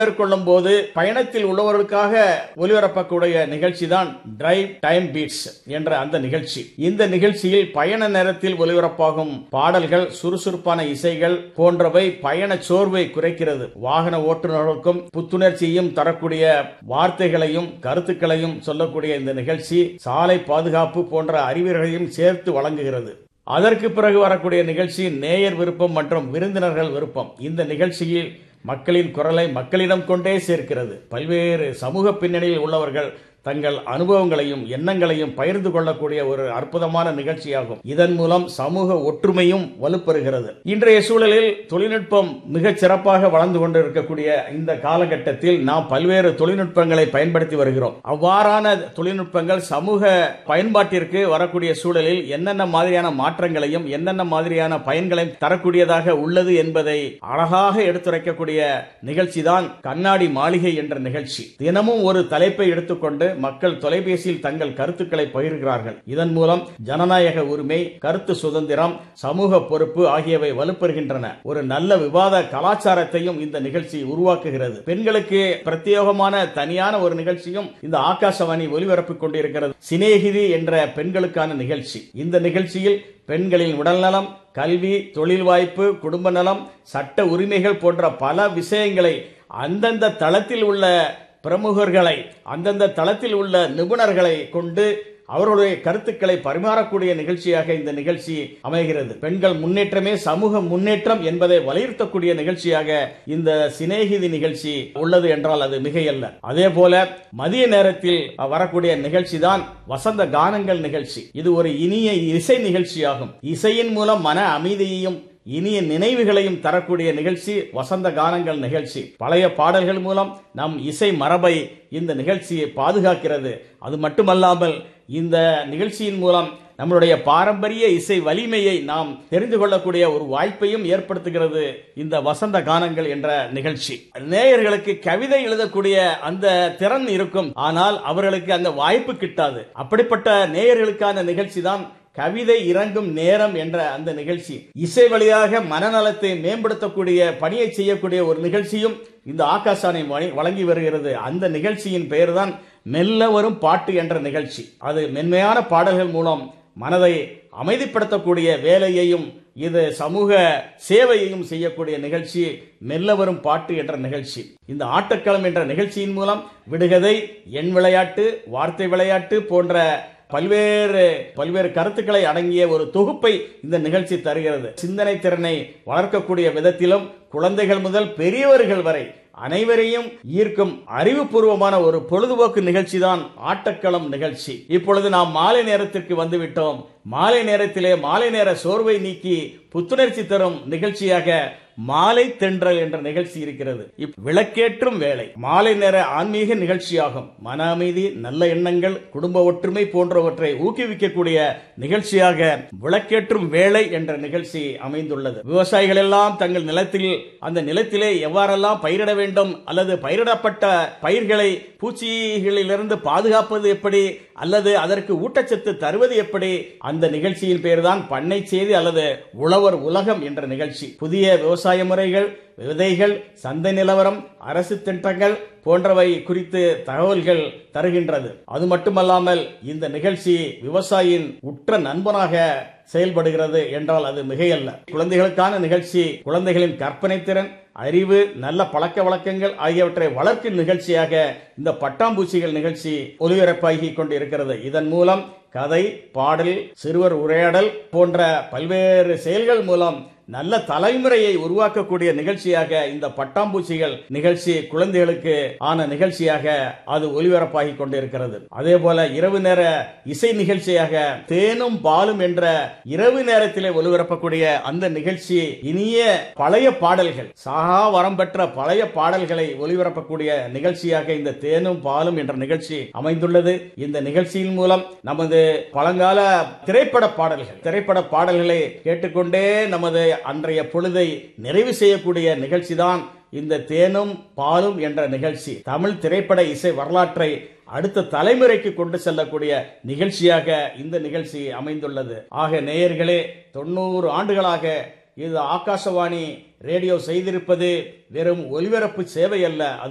மேற்கொள்ளும் போது பயணத்தில் உள்ளவர்களுக்காக ஒலிபரப்பக்கூடிய நிகழ்ச்சி தான் டிரைவ் டைம் பீட்ஸ் என்ற அந்த நிகழ்ச்சி இந்த நிகழ்ச்சியில் பயண நேரத்தில் ஒலிபரப்பாகும் பாடல்கள் சுறுசுறுப்பான இசைகள் போன்றவை பயண சோர்வை குறைக்கிறது வாகன ஓட்டுநர்களுக்கும் புத்துணர்ச்சியும் தரக்கூடிய வார்த்தைகளையும் கருத்துக்களையும் சொல்லக்கூடிய இந்த நிகழ்ச்சி சாலை பாதுகாப்பு போன்ற அறிவுரைகளையும் சேர்த்து வழங்குகிறது அதற்கு பிறகு வரக்கூடிய நிகழ்ச்சி நேயர் விருப்பம் மற்றும் விருந்தினர்கள் விருப்பம் இந்த நிகழ்ச்சியில் மக்களின் குரலை மக்களிடம் கொண்டே சேர்க்கிறது பல்வேறு சமூக பின்னணியில் உள்ளவர்கள் தங்கள் அனுபவங்களையும் எண்ணங்களையும் பகிர்ந்து கொள்ளக்கூடிய ஒரு அற்புதமான நிகழ்ச்சியாகும் இதன் மூலம் சமூக ஒற்றுமையும் வலுப்பெறுகிறது இன்றைய சூழலில் தொழில்நுட்பம் மிகச் சிறப்பாக வளர்ந்து கொண்டிருக்கக்கூடிய இந்த காலகட்டத்தில் நாம் பல்வேறு தொழில்நுட்பங்களை பயன்படுத்தி வருகிறோம் அவ்வாறான தொழில்நுட்பங்கள் சமூக பயன்பாட்டிற்கு வரக்கூடிய சூழலில் என்னென்ன மாதிரியான மாற்றங்களையும் என்னென்ன மாதிரியான பயன்களையும் தரக்கூடியதாக உள்ளது என்பதை அழகாக எடுத்துரைக்கக்கூடிய நிகழ்ச்சி தான் கண்ணாடி மாளிகை என்ற நிகழ்ச்சி தினமும் ஒரு தலைப்பை எடுத்துக்கொண்டு மக்கள் தொலைபேசியில் தங்கள் கருத்துக்களை பகிர்கிறார்கள் இதன் மூலம் ஜனநாயக உரிமை கருத்து சுதந்திரம் சமூக பொறுப்பு ஆகியவை வலுப்பெறுகின்றன ஒரு நல்ல விவாத கலாச்சாரத்தையும் இந்த நிகழ்ச்சி உருவாக்குகிறது பெண்களுக்கு பிரத்யேகமான தனியான ஒரு நிகழ்ச்சியும் இந்த ஆகாசவாணி ஒலிபரப்பிக் கொண்டிருக்கிறது சிநேகிதி என்ற பெண்களுக்கான நிகழ்ச்சி இந்த நிகழ்ச்சியில் பெண்களின் உடல்நலம் கல்வி தொழில் வாய்ப்பு குடும்ப நலம் சட்ட உரிமைகள் போன்ற பல விஷயங்களை அந்தந்த தளத்தில் உள்ள பிரமுகர்களை அந்தந்த தளத்தில் உள்ள நிபுணர்களை கொண்டு அவர்களுடைய கருத்துக்களை பரிமாறக்கூடிய நிகழ்ச்சியாக இந்த நிகழ்ச்சி அமைகிறது பெண்கள் முன்னேற்றமே சமூக முன்னேற்றம் என்பதை வலியுறுத்தக்கூடிய நிகழ்ச்சியாக இந்த சிநேகிதி நிகழ்ச்சி உள்ளது என்றால் அது மிகையல்ல அதே போல மதிய நேரத்தில் வரக்கூடிய நிகழ்ச்சி தான் வசந்த கானங்கள் நிகழ்ச்சி இது ஒரு இனிய இசை நிகழ்ச்சியாகும் இசையின் மூலம் மன அமைதியையும் இனிய நினைவுகளையும் தரக்கூடிய நிகழ்ச்சி வசந்த கானங்கள் நிகழ்ச்சி பழைய பாடல்கள் மூலம் நம் இசை மரபை இந்த நிகழ்ச்சியை பாதுகாக்கிறது அது மட்டுமல்லாமல் இந்த நிகழ்ச்சியின் மூலம் நம்மளுடைய பாரம்பரிய இசை வலிமையை நாம் தெரிந்து கொள்ளக்கூடிய ஒரு வாய்ப்பையும் ஏற்படுத்துகிறது இந்த வசந்த கானங்கள் என்ற நிகழ்ச்சி நேயர்களுக்கு கவிதை எழுதக்கூடிய அந்த திறன் இருக்கும் ஆனால் அவர்களுக்கு அந்த வாய்ப்பு கிட்டாது அப்படிப்பட்ட நேயர்களுக்கான நிகழ்ச்சி தான் கவிதை இறங்கும் நேரம் என்ற அந்த நிகழ்ச்சி இசை வழியாக மனநலத்தை மேம்படுத்தக்கூடிய பணியை செய்யக்கூடிய ஒரு நிகழ்ச்சியும் இந்த ஆகாசானை வழங்கி வருகிறது அந்த நிகழ்ச்சியின் பெயர் தான் மெல்ல வரும் பாட்டு என்ற நிகழ்ச்சி அது மென்மையான பாடல்கள் மூலம் மனதை அமைதிப்படுத்தக்கூடிய வேலையையும் இது சமூக சேவையையும் செய்யக்கூடிய நிகழ்ச்சி மெல்ல வரும் பாட்டு என்ற நிகழ்ச்சி இந்த ஆட்டக்களம் என்ற நிகழ்ச்சியின் மூலம் விடுகதை எண் விளையாட்டு வார்த்தை விளையாட்டு போன்ற பல்வேறு பல்வேறு கருத்துக்களை அடங்கிய ஒரு தொகுப்பை இந்த நிகழ்ச்சி தருகிறது சிந்தனை திறனை வளர்க்கக்கூடிய விதத்திலும் குழந்தைகள் முதல் பெரியவர்கள் வரை அனைவரையும் ஈர்க்கும் அறிவுபூர்வமான ஒரு பொழுதுபோக்கு நிகழ்ச்சி தான் ஆட்டக்களம் நிகழ்ச்சி இப்பொழுது நாம் மாலை நேரத்திற்கு வந்துவிட்டோம் மாலை நேரத்திலே மாலை நேர சோர்வை நீக்கி புத்துணர்ச்சி தரும் நிகழ்ச்சியாக மாலை தென்றல் என்ற நிகழ்ச்சி இருக்கிறது விளக்கேற்றும் வேலை மாலை நேர ஆன்மீக நிகழ்ச்சியாகும் மன அமைதி நல்ல எண்ணங்கள் குடும்ப ஒற்றுமை போன்றவற்றை ஊக்குவிக்கக்கூடிய நிகழ்ச்சியாக விளக்கேற்றும் வேலை என்ற நிகழ்ச்சி அமைந்துள்ளது விவசாயிகள் எல்லாம் தங்கள் நிலத்தில் அந்த நிலத்திலே எவ்வாறெல்லாம் பயிரிட வேண்டும் அல்லது பயிரிடப்பட்ட பயிர்களை பூச்சிகளிலிருந்து பாதுகாப்பது எப்படி அல்லது அதற்கு ஊட்டச்சத்து தருவது எப்படி அந்த நிகழ்ச்சியின் பெயர்தான் பண்ணை செய்தி அல்லது உழவர் உலகம் என்ற நிகழ்ச்சி புதிய விவசாய முறைகள் விதைகள் சந்தை நிலவரம் அரசு திட்டங்கள் போன்றவை குறித்து தகவல்கள் தருகின்றது அது மட்டுமல்லாமல் இந்த நிகழ்ச்சி விவசாயியின் உற்ற நண்பனாக செயல்படுகிறது என்றால் அது மிகையல்ல குழந்தைகளுக்கான நிகழ்ச்சி குழந்தைகளின் கற்பனை திறன் அறிவு நல்ல பழக்க வழக்கங்கள் ஆகியவற்றை வளர்க்கும் நிகழ்ச்சியாக இந்த பட்டாம்பூச்சிகள் நிகழ்ச்சி ஒலிபரப்பாகி கொண்டு இருக்கிறது இதன் மூலம் கதை பாடல் சிறுவர் உரையாடல் போன்ற பல்வேறு செயல்கள் மூலம் நல்ல தலைமுறையை உருவாக்கக்கூடிய நிகழ்ச்சியாக இந்த பட்டாம்பூச்சிகள் நிகழ்ச்சி குழந்தைகளுக்கு ஆன நிகழ்ச்சியாக அது ஒலிபரப்பாகி கொண்டிருக்கிறது அதே போல இரவு நேர இசை நிகழ்ச்சியாக தேனும் பாலும் என்ற இரவு நேரத்திலே ஒலிபரப்பக்கூடிய அந்த நிகழ்ச்சி இனிய பழைய பாடல்கள் சாகா வரம் பெற்ற பழைய பாடல்களை ஒலிபரப்பக்கூடிய நிகழ்ச்சியாக இந்த தேனும் பாலும் என்ற நிகழ்ச்சி அமைந்துள்ளது இந்த நிகழ்ச்சியின் மூலம் நமது பழங்கால திரைப்பட பாடல்கள் திரைப்பட பாடல்களை கேட்டுக்கொண்டே நமது அன்றைய பொழுதை நிறைவு செய்யக்கூடிய நிகழ்ச்சி தான் இந்த தேனும் பாலும் என்ற நிகழ்ச்சி தமிழ் திரைப்பட இசை வரலாற்றை அடுத்த தலைமுறைக்கு கொண்டு செல்லக்கூடிய நிகழ்ச்சியாக இந்த நிகழ்ச்சி அமைந்துள்ளது ஆக நேயர்களே தொண்ணூறு ஆண்டுகளாக இது ஆகாசவாணி ரேடியோ செய்திருப்பது வெறும் ஒலிபரப்பு சேவை அல்ல